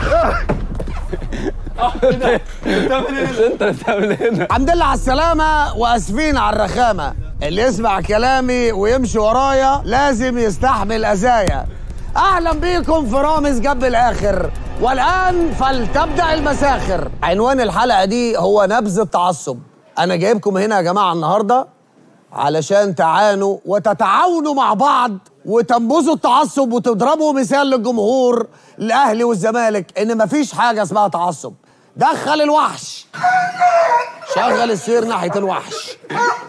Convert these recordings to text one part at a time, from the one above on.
انت اللي بتعمل هنا الحمد لله على السلامة واسفين على الرخامة اللي يسمع كلامي ويمشي ورايا لازم يستحمل أذايا أهلا بيكم في رامز جنب الآخر والآن فلتبدأ المساخر عنوان الحلقة دي هو نبذ التعصب أنا جايبكم هنا يا جماعة النهاردة علشان تعانوا وتتعاونوا مع بعض وتنبذوا التعصب وتضربوا مثال للجمهور الاهلي والزمالك ان مفيش حاجه اسمها تعصب دخل الوحش شغل السير ناحيه الوحش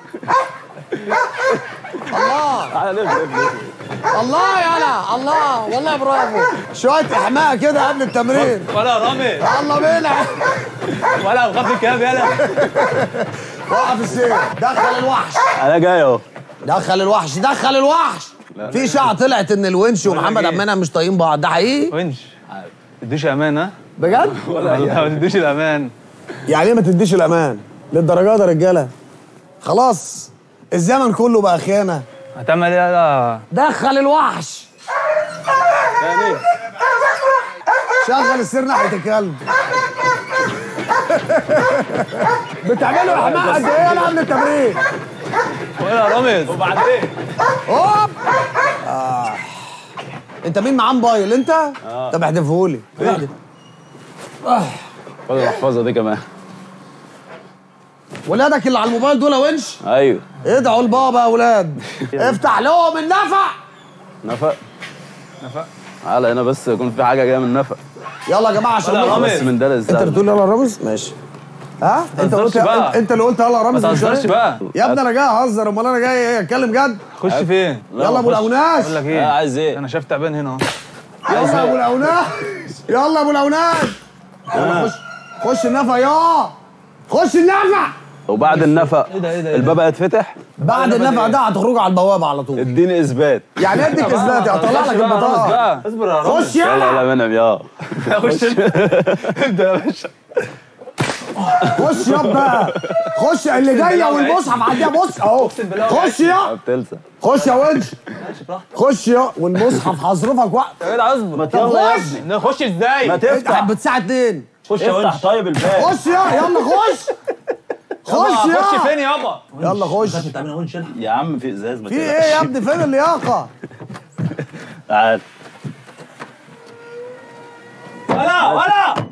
الله تعالى لف لف لف الله يلا الله والله برافو شويه احماء كده قبل التمرين ولا رامي يلا بينا ولا بخاف الكلام يلا وقف السير دخل الوحش انا جاي اهو دخل الوحش دخل الوحش في شعة طلعت ان الونش ومحمد إيه؟ عبد المنعم مش طايقين بعض ده حقيقي ونش تديش امان ها بجد ولا ما تديش الامان يعني ايه ما تديش الامان للدرجه دي يا رجاله خلاص الزمن كله بقى خيانه هتعمل ايه يلا دخل الوحش يعني شغل السير ناحيه الكلب بتعملوا احماء قد ايه يلا قبل التمرين ولا رامز وبعدين هوب آه. انت مين معاه موبايل انت؟ طب احذفهولي احذف خد المحفظه دي كمان ولادك اللي على الموبايل دول يا ونش ايوه ادعوا لبابا يا اولاد افتح لهم النفق نفق نفق تعالى هنا بس يكون في حاجه جايه من نفق يلا يا جماعه عشان ولا نخلص. رامز من ده انت للزمن بتقول يلا يا رامز ماشي ها انت قلت تهزرش بقى. انت اللي قلت يلا يا ما رامز مش تهزرش أنا. بقى يا ابني انا جاي اهزر امال انا جاي ايه اتكلم جد خش فين يلا ابو الاوناش اقول لك آه، ايه عايز ايه؟ انا شايف تعبان هنا اهو يلا يا ابو الاوناش يلا يا ابو الاوناش يلا خش خش النفق يا خش النفق وبعد النفق ايه ده ايه ده الباب هيتفتح بعد النفق ده هتخرجوا على البوابه على طول اديني اثبات يعني اديك اثباتي هطلع لك البطاقه اصبر يا رامز خش يلا يلا يلا منعم يا خش ابدا يا باشا خش يابا خش اللي جايه والمصحف عندها بص اهو خش يا بتلسع خش يا ونش خش يا والمصحف هصرفك وقت يا جدع اصبر ما طب يلا يا خش. ابني نخش ازاي؟ ما انت تفتح بتساعد اتنين خش يا افتح ونش طيب الباب خش يا يلا خش خش خش يا فين يابا؟ يلا خش تعمل ونش يلا. يا عم في ازاز ما في ايه يا ابني فين اللياقه تعال ولا ولا